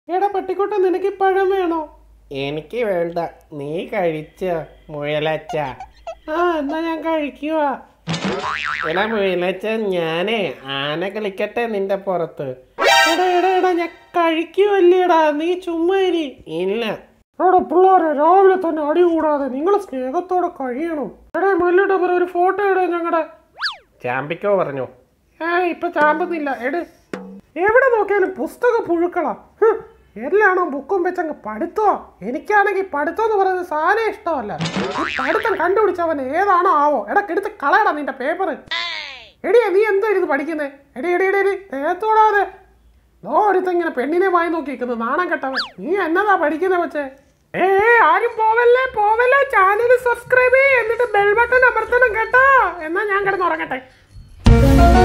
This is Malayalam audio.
എടാ പട്ടിക്കുട്ട നിനക്ക് പഴം വേണോ എനിക്ക് വേണ്ട നീ കഴിച്ച മുയലച്ച ആ എന്നാ ഞാൻ കഴിക്കുക എടാ മുയലച്ച ഞാനേ ആന കളിക്കട്ടെ നിന്റെ പുറത്ത് എടാ എടാ എടാ ഞാൻ കഴിക്കുവല്ലേടാ നീ ചുമ്മാ ഇരി ഇല്ല എടാ പിള്ളേരെ രാവിലെ തന്നെ അടി കൂടാതെ നിങ്ങൾ സ്നേഹത്തോടെ കഴിയണം എടാ മല്ലിയുടെ പറ ഒരു ഫോട്ടോ ഇടാ ഞങ്ങളുടെ ചാമ്പിക്കോ പറഞ്ഞു ഏ ഇപ്പൊ ചാമ്പുന്നില്ല എട് എവിടെ നോക്കിയാലും പുസ്തക പുഴുക്കളാ ഹ്, എല്ലാണോ ബുക്കും വെച്ചങ്ങ് പഠിത്തോ എനിക്കാണെങ്കിൽ പഠിത്തം എന്ന് പറയുന്നത് സാധനം ഇഷ്ടമല്ല ഈ പഠിത്തം കണ്ടുപിടിച്ചവൻ ഏതാണോ ആവോ എടാ എടുത്ത് കളയടാ നിന്റെ പേപ്പർ എടിയെ നീ എന്തായിരുന്നു പഠിക്കുന്നേ എടി എടി എടി എടി ദേഹത്തോടാതെ നോ ഒരുത്തങ്ങനെ പെണ്ണിനെ വായി നോക്കി നിൽക്കുന്നത് നാണം കെട്ടവൻ നീ എന്നതാ പഠിക്കുന്നത് വെച്ചേ ഏ ആരും പോവല്ലേ പോവല്ലേ ചാനൽ സബ്സ്ക്രൈബ് ചെയ്യ് എന്നിട്ട് ബെൽ ബട്ടൺ അമർത്തണം കേട്ടോ എന്നാ ഞാൻ കിടന്ന് ഉറങ്ങട്ടെ